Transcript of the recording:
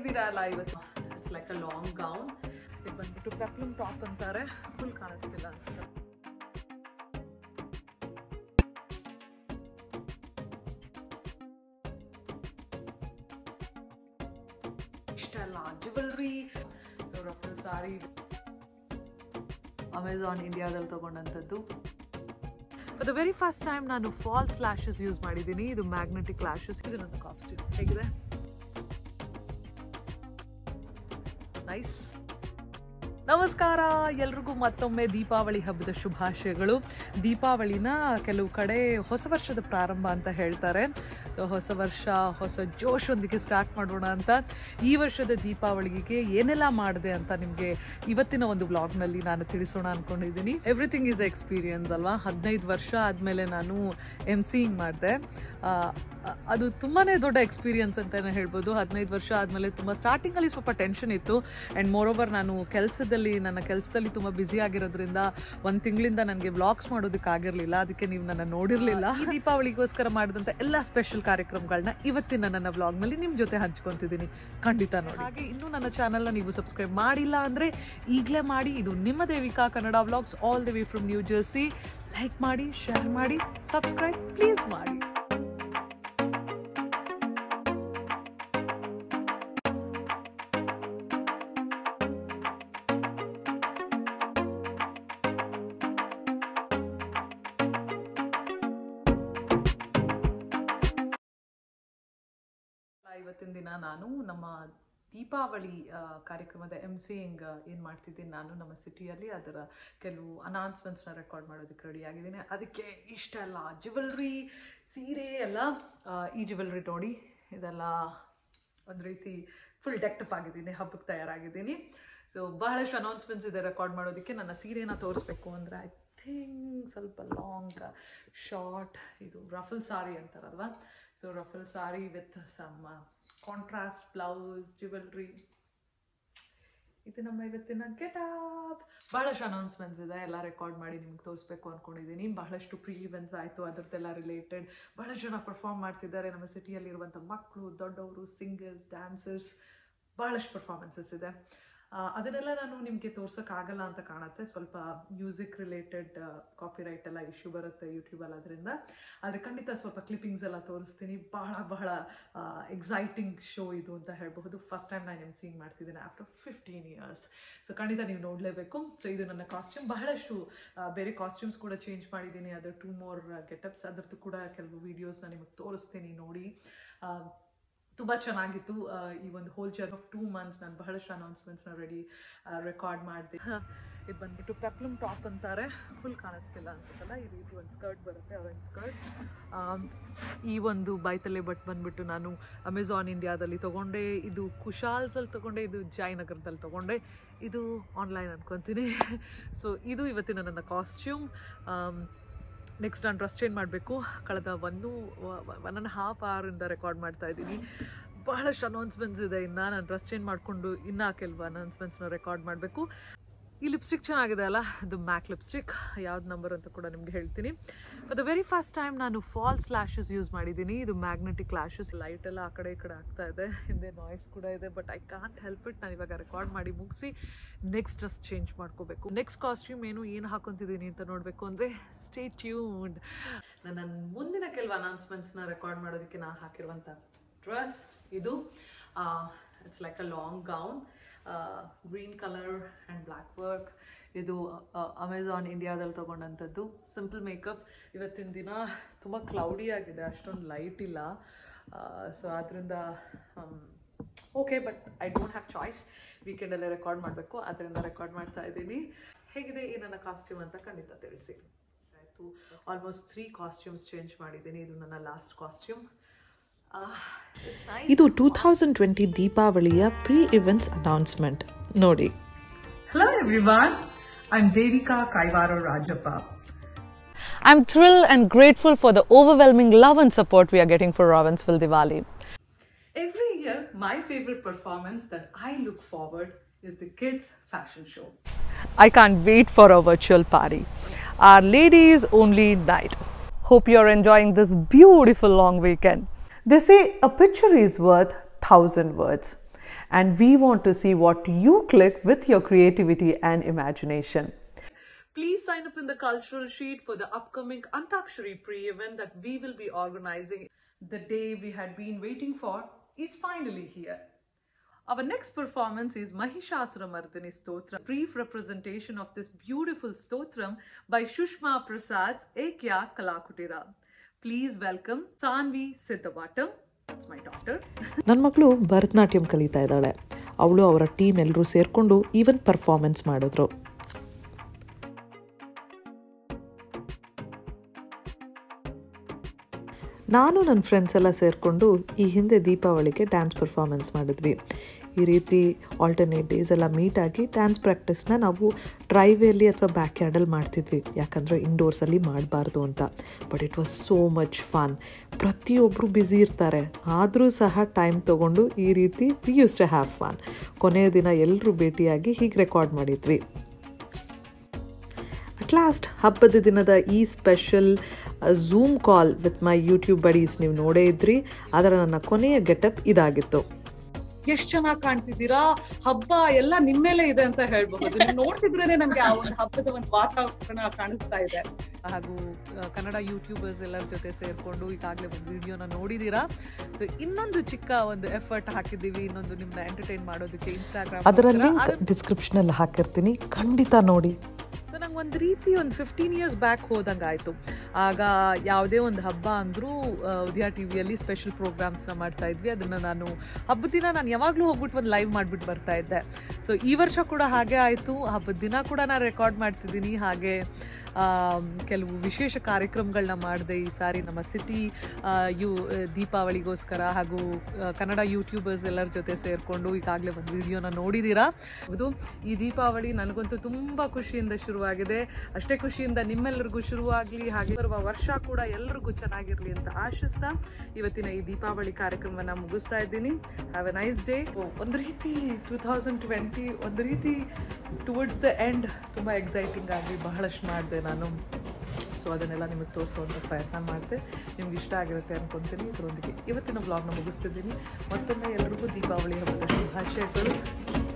ಹೇಗಿದ್ದೀರಾ ಅಲ್ಲ ಇವತ್ತು it's like a long gown ಇದು ಬಂದ್ಬಿಟ್ಟು ಪೆಪ್ಲಮ್ ಟಾಪ್ ಅಂತಾರೆ ಫುಲ್ ಕಾಣಿಸ್ತಿಲ್ಲ ಅನ್ಸುತ್ತೆ ಇಷ್ಟೆಲ್ಲ jewellery so ruffle sari Amazon ಇಂಡಿಯಾದಲ್ಲಿ ತಗೊಂಡಂಥದ್ದು for the very first time ನಾನು ಫಾಲ್ಸ್ ಲ್ಯಾಶಸ್ ಯೂಸ್ ಮಾಡಿದ್ದೀನಿ ಇದು ಮ್ಯಾಗ್ನೆಟಿಕ್ ಲ್ಯಾಶಸ್ ಇದು ನನ್ನ ಕಾಸ್ಟ್ಯೂಮ್ ಹೇಗಿದೆ ನೈಸ್ ನಮಸ್ಕಾರ ಎಲ್ರಿಗೂ ಮತ್ತೊಮ್ಮೆ ದೀಪಾವಳಿ ಹಬ್ಬದ ಶುಭಾಶಯಗಳು ದೀಪಾವಳಿನ ಕೆಲವು ಕಡೆ ಹೊಸ ವರ್ಷದ ಪ್ರಾರಂಭ ಅಂತ ಹೇಳ್ತಾರೆ ಸೊ ಹೊಸ ವರ್ಷ ಹೊಸ ಜೋಶೊಂದಿಗೆ ಸ್ಟಾರ್ಟ್ ಮಾಡೋಣ ಅಂತ ಈ ವರ್ಷದ ದೀಪಾವಳಿಗೆ ಏನೆಲ್ಲ ಮಾಡಿದೆ ಅಂತ ನಿಮಗೆ ಇವತ್ತಿನ ಒಂದು ವ್ಲಾಗ್ನಲ್ಲಿ ನಾನು ತಿಳಿಸೋಣ ಅಂದ್ಕೊಂಡಿದ್ದೀನಿ ಎವ್ರಿಥಿಂಗ್ ಈಸ್ ಎಕ್ಸ್ಪೀರಿಯನ್ಸ್ ಅಲ್ವಾ ಹದಿನೈದು ವರ್ಷ ಆದಮೇಲೆ ನಾನು ಎಮ್ ಸಿಂಗ್ ಮಾಡಿದೆ ಅದು ತುಂಬಾ ದೊಡ್ಡ ಎಕ್ಸ್ಪೀರಿಯನ್ಸ್ ಅಂತಲೇ ಹೇಳ್ಬೋದು ಹದಿನೈದು ವರ್ಷ ಆದಮೇಲೆ ತುಂಬ ಸ್ಟಾರ್ಟಿಂಗಲ್ಲಿ ಸ್ವಲ್ಪ ಟೆನ್ಷನ್ ಇತ್ತು ಆ್ಯಂಡ್ ಮೋರ್ ಓವರ್ ನಾನು ಕೆಲಸದಲ್ಲಿ ನನ್ನ ಕೆಲಸದಲ್ಲಿ ತುಂಬ ಬ್ಯುಸಿ ಆಗಿರೋದ್ರಿಂದ ಒಂದು ತಿಂಗಳಿಂದ ನನಗೆ ವ್ಲಾಗ್ಸ್ ಮಾಡೋದಕ್ಕಾಗಿರಲಿಲ್ಲ ಅದಕ್ಕೆ ನೀವು ನನ್ನ ನೋಡಿರಲಿಲ್ಲ ಈ ದೀಪಾವಳಿಗೋಸ್ಕರ ಮಾಡಿದಂಥ ಎಲ್ಲ ಸ್ಪೆಷಲ್ ಕಾರ್ಯಕ್ರಮಗಳನ್ನ ಇವತ್ತಿನ ನನ್ನ ವ್ಲಾಗ್ನಲ್ಲಿ ನಿಮ್ಮ ಜೊತೆ ಹಂಚ್ಕೊತಿದ್ದೀನಿ ಖಂಡಿತ ನೋಡಿ ಹಾಗೆ ಇನ್ನೂ ನನ್ನ ಚಾನಲ್ನ ನೀವು ಸಬ್ಸ್ಕ್ರೈಬ್ ಮಾಡಿಲ್ಲ ಅಂದರೆ ಈಗಲೇ ಮಾಡಿ ಇದು ನಿಮ್ಮ Devika Kannada vlogs all the way from New Jersey like ಮಾಡಿ ಶೇರ್ ಮಾಡಿ ಸಬ್ಸ್ಕ್ರೈಬ್ ಪ್ಲೀಸ್ ಮಾಡಿ ಇವತ್ತಿನ ದಿನ ನಾನು ನಮ್ಮ ದೀಪಾವಳಿ ಆ, ಕಾರ್ಯಕ್ರಮದ ಎಮ್ ಸಿಂಗ್ ಏನು ಮಾಡ್ತಿದ್ದೀನಿ ನಾನು ನಮ್ಮ ಸಿಟಿಯಲ್ಲಿ ಅದರ ಕೆಲವು ಅನೌನ್ಸ್ಮೆಂಟ್ಸ್ನ ರೆಕಾರ್ಡ್ ಮಾಡೋದಕ್ಕೆ ರೆಡಿ ಆಗಿದ್ದೀನಿ ಅದಕ್ಕೆ ಇಷ್ಟೆಲ್ಲ ಜ್ಯುವೆಲ್ರಿ ಸೀರೆ ಎಲ್ಲ ಆ, ಈ ಜ್ಯುವೆಲ್ರಿ ನೋಡಿ ಇದೆಲ್ಲ ಒಂದು ರೀತಿ ಫುಲ್ ಡೆಕ್ಟಪ್ ಆಗಿದ್ದೀನಿ ಹಬ್ಬಕ್ಕೆ ತಯಾರಾಗಿದ್ದೀನಿ ಸೊ ಬಹಳಷ್ಟು ಅನೌನ್ಸ್ಮೆಂಟ್ಸ್ ಇದೆ ರೆಕಾರ್ಡ್ ಮಾಡೋದಕ್ಕೆ ನನ್ನ ಸೀರೆನ ತೋರಿಸ್ಬೇಕು ಅಂದರೆ ಐ ಥಿಂಕ್ ಸ್ವಲ್ಪ ಲಾಂಗ್ ಶಾರ್ಟ್ ಇದು ರಫಲ್ ಸಾರಿ ಅಂತಾರಲ್ವ so ruffle sari with some contrast blouse jewellery ಇದು ನಮ್ಮ ಇವತ್ತಿನ ಗೆಟಪ್ ಭಾಳಷ್ಟು ಅನೌನ್ಸ್ಮೆಂಟ್ಸ್ ಇದೆ ಎಲ್ಲ ರೆಕಾರ್ಡ್ ಮಾಡಿ ನಿಮ್ಗೆ ತೋರಿಸ್ಬೇಕು ಅಂದ್ಕೊಂಡಿದ್ದೀನಿ ಬಹಳಷ್ಟು ಪ್ರೀ ಇವೆಂಟ್ಸ್ ಆಯಿತು ಅದರದ್ದೆಲ್ಲ ರಿಲೇಟೆಡ್ ಬಹಳಷ್ಟು ಜನ ಪರ್ಫಾರ್ಮ್ ಮಾಡ್ತಿದ್ದಾರೆ ನಮ್ಮ ಸಿಟಿಯಲ್ಲಿರುವಂಥ ಮಕ್ಕಳು ದೊಡ್ಡವರು ಸಿಂಗರ್ಸ್ ಡ್ಯಾನ್ಸರ್ಸ್ ಭಾಳಷ್ಟು ಪರ್ಫಾರ್ಮೆನ್ಸಸ್ ಇದೆ ಆ, ಅದನ್ನೆಲ್ಲ ನಾನು ನಿಮಗೆ ತೋರ್ಸೋಕ್ಕಾಗಲ್ಲ ಅಂತ ಕಾಣುತ್ತೆ ಸ್ವಲ್ಪ ಮ್ಯೂಸಿಕ್ ರಿಲೇಟೆಡ್ ಕಾಪಿರೈಟ್ ಎಲ್ಲ ಇಶ್ಯೂ ಬರುತ್ತೆ ಯೂಟ್ಯೂಬಲ್ಲಿ ಅದರಿಂದ ಆದರೆ ಖಂಡಿತ ಸ್ವಲ್ಪ ಕ್ಲಿಪ್ಪಿಂಗ್ಸ್ ಎಲ್ಲ ತೋರಿಸ್ತೀನಿ ಬಹಳ ಬಹಳ ಎಕ್ಸೈಟಿಂಗ್ ಶೋ ಇದು ಅಂತ ಹೇಳಬಹುದು ಫಸ್ಟ್ ಟೈಮ್ ನಾನು ಎಮ್ ಸಿಂಗ್ ಮಾಡ್ತಿದ್ದೀನಿ ಆಫ್ಟರ್ ಫಿಫ್ಟೀನ್ ಇಯರ್ಸ್ ಸೊ ಖಂಡಿತ ನೀವು ನೋಡಲೇಬೇಕು ಸೊ ಇದು ನನ್ನ ಕಾಸ್ಟ್ಯೂಮ್ ಬಹಳಷ್ಟು ಆ, ಬೇರೆ ಕಾಸ್ಟ್ಯೂಮ್ಸ್ ಕೂಡ ಚೇಂಜ್ ಮಾಡಿದ್ದೀನಿ ಅದರ ಟೂ ಮೋರ್ ಗೆಟಪ್ಸ್ ಅದರದ್ದು ಕೂಡ ಕೆಲವು ವೀಡಿಯೋಸ್ನ ನಿಮಗೆ ತೋರಿಸ್ತೀನಿ ನೋಡಿ ಆ, ತುಂಬ ಚೆನ್ನಾಗಿತ್ತು ಆ, ಈ ಒಂದು whole journey of two months ನಾನು ಬಹಳಷ್ಟು ಅನೌನ್ಸ್ಮೆಂಟ್ಸ್ನ ರೆಡಿ ರೆಕಾರ್ಡ್ ಮಾಡಿದೆ ಇದು ಬಂದ್ಬಿಟ್ಟು ಪೆಪ್ಲಮ್ ಟಾಪ್ ಅಂತಾರೆ ಫುಲ್ ಕಾಣಿಸ್ತಿಲ್ಲ ಅನ್ಸುತ್ತಲ್ಲ ಈ ರೀತಿ ಒಂದು ಸ್ಕರ್ಟ್ ಬರುತ್ತೆ ಆರೆಂಜ್ ಸ್ಕರ್ಟ್ ಈ ಒಂದು ಬೈತಲೆ ಬಟ್ ಬಂದ್ಬಿಟ್ಟು ನಾನು ಅಮೆಝಾನ್ ಇಂಡಿಯಾದಲ್ಲಿ ತೊಗೊಂಡೆ ಇದು ಕುಶಾಲ್ಸಲ್ಲಿ ತೊಗೊಂಡೆ ಇದು ಜಯನಗರದಲ್ಲಿ ತೊಗೊಂಡೆ ಇದು ಆನ್ಲೈನ್ ಅನ್ಕೊತೀನಿ ಸೊ ಇದು ಇವತ್ತಿನ ನನ್ನ ಕಾಸ್ಟ್ಯೂಮ್ ನೆಕ್ಸ್ಟ್ ನಾನು ಡ್ರೆಸ್ ಚೇಂಜ್ ಮಾಡಬೇಕು ಕಳೆದ ಒಂದು ಒನ್ ಆ್ಯಂಡ್ ಹಾಫ್ ಅವರಿಂದ ರೆಕಾರ್ಡ್ ಮಾಡ್ತಾ ಇದ್ದೀನಿ ಬಹಳಷ್ಟು ಅನೌನ್ಸ್ಮೆಂಟ್ಸ್ ಇದೆ ಇನ್ನು ನಾನು ಡ್ರೆಸ್ ಚೇಂಜ್ ಮಾಡಿಕೊಂಡು ಇನ್ನೂ ಕೆಲವು ಅನೌನ್ಸ್ಮೆಂಟ್ಸ್ನ ರೆಕಾರ್ಡ್ ಮಾಡಬೇಕು ಈ ಲಿಪ್ಸ್ಟಿಕ್ ಚೆನ್ನಾಗಿದೆ ಅಲ್ಲ ಇದು ಮ್ಯಾಕ್ ಲಿಪ್ಸ್ಟಿಕ್ ಯಾವ್ದು ನಂಬರ್ ಅಂತ ಕೂಡ ನಿಮ್ಗೆ ಹೇಳ್ತೀನಿ for the very first time ನಾನು ಫಾಲ್ಸ್ ಲ್ಯಾಶಸ್ ಯೂಸ್ ಮಾಡಿದ್ದೀನಿ ಇದು ಮ್ಯಾಗ್ನೆಟಿಕ್ ಲ್ಯಾಶಸ್ ಲೈಟ್ ಎಲ್ಲ ಆ ಕಡೆ ಈ ಕಡೆ ಆಗ್ತಾ ಇದೆ ಹಿಂದೆ ನಾಯ್ಸ್ ಕೂಡ ಇದೆ but I can't help it ನಾನು ಇವಾಗ ರೆಕಾರ್ಡ್ ಮಾಡಿ ಮುಗಿಸಿ ನೆಕ್ಸ್ಟ್ ಡ್ರೆಸ್ ಚೇಂಜ್ ಮಾಡ್ಕೋಬೇಕು ನೆಕ್ಸ್ಟ್ ಕಾಸ್ಟ್ಯೂಮ್ ಏನು ಏನು ಹಾಕೊತಿದ್ದೀನಿ ಅಂತ ನೋಡಬೇಕು ಅಂದರೆ ಸ್ಟೇ ಟ್ಯೂನ್ಡ್ ನನ್ನ ಮುಂದಿನ ಕೆಲವು ಅನೌನ್ಸ್ಮೆಂಟ್ಸ್ನ ರೆಕಾರ್ಡ್ ಮಾಡೋದಕ್ಕೆ ನಾನು ಹಾಕಿರುವಂಥ ಡ್ರೆಸ್ ಇದು it's like a long gown green colour and black work ಇದು ಅಮೆಝಾನ್ ಇಂಡಿಯಾದಲ್ಲಿ ತೊಗೊಂಡಂಥದ್ದು ಸಿಂಪಲ್ ಮೇಕಪ್ ಇವತ್ತಿನ ದಿನ ತುಂಬ ಕ್ಲೌಡಿ ಆಗಿದೆ ಅಷ್ಟೊಂದು ಲೈಟ್ ಇಲ್ಲ ಸೊ ಆದ್ದರಿಂದ okay but I don't have choice ವೀಕೆಂಡಲ್ಲೇ ರೆಕಾರ್ಡ್ ಮಾಡಬೇಕು ಅದರಿಂದ ರೆಕಾರ್ಡ್ ಮಾಡ್ತಾ ಇದ್ದೀನಿ ಹೇಗಿದೆ ಈ ನನ್ನ ಕಾಸ್ಟ್ಯೂಮ್ ಅಂತ ಖಂಡಿತ ತಿಳಿಸಿ ಆಯಿತು ಆಲ್ಮೋಸ್ಟ್ ತ್ರೀ ಕಾಸ್ಟ್ಯೂಮ್ಸ್ ಚೇಂಜ್ ಮಾಡಿದ್ದೀನಿ ಇದು ನನ್ನ ಲಾಸ್ಟ್ ಕಾಸ್ಟ್ಯೂಮ್ ಇಟ್ಸ್ ನೈಸ್ ಇದು ಟೂ ಥೌಸಂಡ್ ಟ್ವೆಂಟಿ ದೀಪಾವಳಿಯ ಪ್ರೀ ಇವೆಂಟ್ಸ್ ಅನೌನ್ಸ್ಮೆಂಟ್ ನೋಡಿ Hello everyone, I'm Devika Kaivaro Rajappa. I'm thrilled and grateful for the overwhelming love and support we are getting for Ravensville Diwali. Every year, my favorite performance that I look forward is the kids' fashion show. I can't wait for our virtual party. Our ladies only night. Hope you're enjoying this beautiful long weekend. They say a picture is worth thousand words. and we want to see what you click with your creativity and imagination. Please sign up in the cultural sheet for the upcoming Antakshari pre-event that we will be organizing. The day we had been waiting for is finally here. Our next performance is Mahishasura Mardani Stotram, brief representation of this beautiful stotram by Shushma Prasad's Ekya Kalakutira. Please welcome Sanvi Siddhavatam. That's my daughter. ನನ್ನ ಮಗಳು ಭರತನಾಟ್ಯಂ ಕಲಿತಾ ಇದ್ದಾಳೆ ಅವಳು ಅವರ team ಎಲ್ಲರೂ ಸೇರಿಕೊಂಡು even performance ಮಾಡಿದ್ರು ನಾನು ನನ್ನ ಫ್ರೆಂಡ್ಸ್ ಎಲ್ಲ ಸೇರಿಕೊಂಡು ಈ ಹಿಂದೆ ದೀಪಾವಳಿಗೆ ಡ್ಯಾನ್ಸ್ ಪರ್ಫಾರ್ಮೆನ್ಸ್ ಮಾಡಿದ್ವಿ ಈ ರೀತಿ ಆಲ್ಟರ್ನೇಟ್ ಡೇಸ್ ಎಲ್ಲ ಮೀಟ್ ಆಗಿ ಡ್ಯಾನ್ಸ್ ಪ್ರಾಕ್ಟೀಸ್ನ ನಾವು ಡ್ರೈವೇಲಿ ಅಥವಾ ಬ್ಯಾಕ್ ಯಾರ್ಡಲ್ಲಿ ಮಾಡ್ತಿದ್ವಿ ಯಾಕಂದರೆ ಇಂಡೋರ್ಸಲ್ಲಿ ಮಾಡಬಾರ್ದು ಅಂತ but it was so much fun ಪ್ರತಿಯೊಬ್ಬರು ಬ್ಯುಸಿ ಇರ್ತಾರೆ ಆದರೂ ಸಹ ಟೈಮ್ ತೊಗೊಂಡು ಈ ರೀತಿ we use to have fun ಕೊನೆಯ ದಿನ ಎಲ್ಲರೂ ಭೇಟಿಯಾಗಿ ಹೀಗೆ ರೆಕಾರ್ಡ್ ಮಾಡಿದ್ವಿ ಅಟ್ ಲಾಸ್ಟ್ ಹಬ್ಬದ ದಿನದ ಈ special zoom call with my YouTube buddies ನೀವು ನೋಡೇ ಇದ್ರಿ ಅದರ ನನ್ನ ಕೊನೆಯ ಗೆಟಪ್ ಇದಾಗಿತ್ತು ಎಷ್ಟ್ ಚೆನ್ನಾಗಿ ಕಾಣ್ತಿದ್ದೀರಾ ಹಬ್ಬ ಎಲ್ಲ ನಿಮ್ಮೇಲೆ ಇದೆ ಅಂತ ಹೇಳ್ಬಹುದು ನೀವು ನೋಡ್ತಿದ್ರೇನೆ ನಮ್ಗೆ ಆ ಒಂದು ಹಬ್ಬದ ಒಂದು ವಾತಾವರಣ ಕಾಣಿಸ್ತಾ ಇದೆ ಹಾಗೂ ಆ, ಕನ್ನಡ ಯೂಟ್ಯೂಬರ್ಸ್ ಎಲ್ಲರ ಜೊತೆ ಸೇರ್ಕೊಂಡು ಈಗಾಗಲೇ ಒಂದು ವಿಡಿಯೋನ ನೋಡಿದೀರಾ ಸೊ ಇನ್ನೊಂದು ಚಿಕ್ಕ ಒಂದು ಎಫರ್ಟ್ ಹಾಕಿದ್ದೀವಿ ಇನ್ನೊಂದು ನಿಮ್ನ ಎಂಟರ್ಟೈನ್ ಮಾಡೋದಕ್ಕೆ ಇನ್ಸ್ಟಾಗ್ರಾಮ್ ಅದರ ಲಿಂಕ್ ಡಿಸ್ಕ್ರಿಪ್ಷನಲ್ಲಿ ಹಾಕಿರ್ತೀನಿ ಖಂಡಿತ ನೋಡಿ ಸೊ ನಂಗೆ ಒಂದು ರೀತಿ ಒಂದು ಫಿಫ್ಟೀನ್ ಇಯರ್ಸ್ ಬ್ಯಾಕ್ ಹೋದಂಗೆ ಆಯಿತು ಆಗ ಯಾವುದೇ ಒಂದು ಹಬ್ಬ ಅಂದರೂ ಉದಯ ಟಿ ವಿಯಲ್ಲಿ ಸ್ಪೆಷಲ್ ಪ್ರೋಗ್ರಾಮ್ಸ್ನ ಮಾಡ್ತಾ ಇದ್ವಿ ಅದನ್ನು ನಾನು ಹಬ್ಬದ ದಿನ ನಾನು ಯಾವಾಗಲೂ ಹೋಗ್ಬಿಟ್ಟು ಒಂದು ಲೈವ್ ಮಾಡಿಬಿಟ್ಟು ಬರ್ತಾ ಇದ್ದೆ ಸೊ ಈ ವರ್ಷ ಕೂಡ ಹಾಗೆ ಆಯಿತು ಹಬ್ಬದ ದಿನ ಕೂಡ ನಾನು ರೆಕಾರ್ಡ್ ಮಾಡ್ತಿದ್ದೀನಿ ಹಾಗೆ ಆಮ್, ಕೆಲವು ವಿಶೇಷ ಕಾರ್ಯಕ್ರಮಗಳನ್ನ ಮಾಡಿದೆ ಈ ಸಾರಿ ನಮ್ಮ ಸಿಟಿ ಯು ದೀಪಾವಳಿಗೋಸ್ಕರ ಹಾಗೂ ಆ, ಕನ್ನಡ ಯೂಟ್ಯೂಬರ್ಸ್ ಎಲ್ಲರ ಜೊತೆ ಸೇರಿಕೊಂಡು ಈಗಾಗಲೇ ಒಂದು ವಿಡಿಯೋನ ನೋಡಿದ್ದೀರಾ ಹೌದು ಈ ದೀಪಾವಳಿ ನನಗಂತೂ ತುಂಬ ಖುಷಿಯಿಂದ ಶುರುವಾಗಿದೆ ಅಷ್ಟೇ ಖುಷಿಯಿಂದ ನಿಮ್ಮೆಲ್ಲರಿಗೂ ಶುರುವಾಗಲಿ ಹಾಗೆ ಬರುವ ವರ್ಷ ಕೂಡ ಎಲ್ರಿಗೂ ಚೆನ್ನಾಗಿರಲಿ ಅಂತ ಆಶಿಸ್ತಾ ಇವತ್ತಿನ ಈ ದೀಪಾವಳಿ ಕಾರ್ಯಕ್ರಮವನ್ನು ಮುಗಿಸ್ತಾ ಇದ್ದೀನಿ ಹ್ಯಾವ್ ಎ ನೈಸ್ ಡೇ ಒಂದು ರೀತಿ ಟೂ ತೌಸಂಡ್ ಟ್ವೆಂಟಿ ಒಂದು ರೀತಿ ಟುವರ್ಡ್ಸ್ ದ ಎಂಡ್ ತುಂಬ ಎಕ್ಸೈಟಿಂಗ್ ಆಗಿ ಬಹಳಷ್ಟು ಮಾಡಿದೆ ನಾನು ಸೊ ಅದನ್ನೆಲ್ಲ ನಿಮಗೆ ತೋರಿಸುವಂಥ ಪ್ರಯತ್ನ ಮಾಡಿದೆ ನಿಮ್ಗೆ ಇಷ್ಟ ಆಗಿರುತ್ತೆ ಅನ್ಕೊತೀನಿ ಇದರೊಂದಿಗೆ ಇವತ್ತಿನ ಬ್ಲಾಗ್ನ ಮುಗಿಸ್ತಿದ್ದೀನಿ ಮತ್ತೊಮ್ಮೆ ಎಲ್ರಿಗೂ ದೀಪಾವಳಿ ಹಬ್ಬದ ಶುಭಾಶಯಗಳು